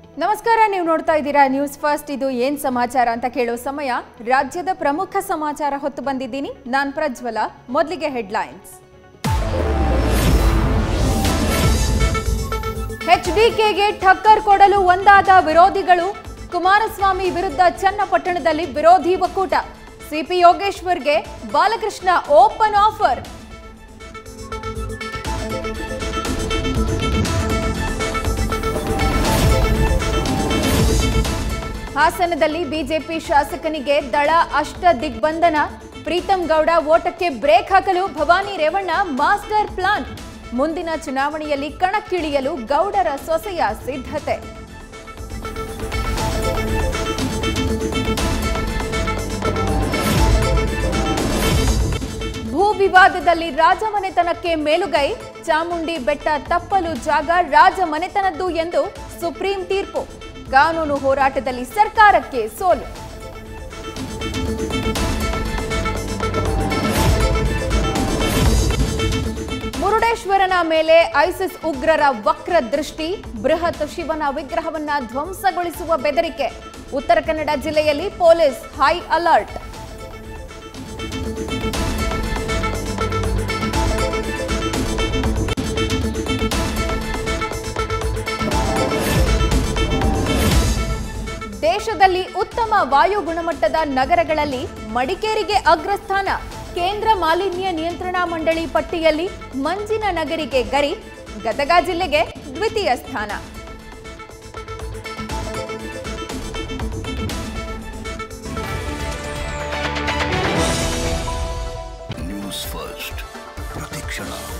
ನಮಸ್ಕಾರ ನೀವು ನೋಡ್ತಾ ಇದ್ದೀರಾ ನ್ಯೂಸ್ ಫಸ್ಟ್ ಇದು ಏನ್ ಸಮಾಚಾರ ಅಂತ ಕೇಳೋ ಸಮಯ ರಾಜ್ಯದ ಪ್ರಮುಖ ಸಮಾಚಾರ ಹೊತ್ತು ಬಂದಿದ್ದೀನಿ ನಾನ್ ಪ್ರಜ್ವಲ ಮೊದಲಿಗೆ ಹೆಡ್ಲೈನ್ಸ್ ಎಚ್ಡಿಕೆಗೆ ಠಕ್ಕರ್ ಕೊಡಲು ಒಂದಾದ ವಿರೋಧಿಗಳು ಕುಮಾರಸ್ವಾಮಿ ವಿರುದ್ಧ ಚನ್ನಪಟ್ಟಣದಲ್ಲಿ ವಿರೋಧಿ ಒಕ್ಕೂಟ ಸಿಪಿ ಯೋಗೇಶ್ವರ್ಗೆ ಬಾಲಕೃಷ್ಣ ಓಪನ್ ಆಫರ್ ಹಾಸನದಲ್ಲಿ ಬಿಜೆಪಿ ಶಾಸಕನಿಗೆ ದಳ ಅಷ್ಟ ದಿಗ್ಬಂಧನ ಪ್ರೀತಂ ಗೌಡ ಓಟಕ್ಕೆ ಬ್ರೇಕ್ ಹಾಕಲು ಭವಾನಿ ರೇವಣ್ಣ ಮಾಸ್ಟರ್ ಪ್ಲಾನ್ ಮುಂದಿನ ಚುನಾವಣೆಯಲ್ಲಿ ಕಣಕ್ಕಿಳಿಯಲು ಗೌಡರ ಸೊಸೆಯ ಸಿದ್ಧತೆ ಭೂ ವಿವಾದದಲ್ಲಿ ರಾಜಮನೆತನಕ್ಕೆ ಮೇಲುಗೈ ಚಾಮುಂಡಿ ಬೆಟ್ಟ ತಪ್ಪಲು ಜಾಗ ರಾಜಮನೆತನದ್ದು ಎಂದು ಸುಪ್ರೀಂ ತೀರ್ಪು ಕಾನೂನು ಹೋರಾಟದಲ್ಲಿ ಸರ್ಕಾರಕ್ಕೆ ಸೋಲು ಮುರುಡೇಶ್ವರನ ಮೇಲೆ ಐಸಿಸ್ ಉಗ್ರರ ವಕ್ರ ದೃಷ್ಟಿ ಬೃಹತ್ ಶಿವನ ವಿಗ್ರಹವನ್ನ ಧ್ವಂಸಗೊಳಿಸುವ ಬೆದರಿಕೆ ಉತ್ತರ ಕನ್ನಡ ಜಿಲ್ಲೆಯಲ್ಲಿ ಪೊಲೀಸ್ ಹೈ ಅಲರ್ಟ್ ದೇಶದಲ್ಲಿ ಉತ್ತಮ ವಾಯು ಗುಣಮಟ್ಟದ ನಗರಗಳಲ್ಲಿ ಮಡಿಕೇರಿಗೆ ಅಗ್ರಸ್ಥಾನ ಕೇಂದ್ರ ಮಾಲಿನ್ಯ ನಿಯಂತ್ರಣ ಮಂಡಳಿ ಪಟ್ಟಿಯಲ್ಲಿ ಮಂಜಿನ ನಗರಿಗೆ ಗರಿ ಗದಗ ಜಿಲ್ಲೆಗೆ ದ್ವಿತೀಯ ಸ್ಥಾನ ನ್ಯೂಸ್ ಫಸ್ಟ್ ಪ್ರತಿಕ್ಷಣ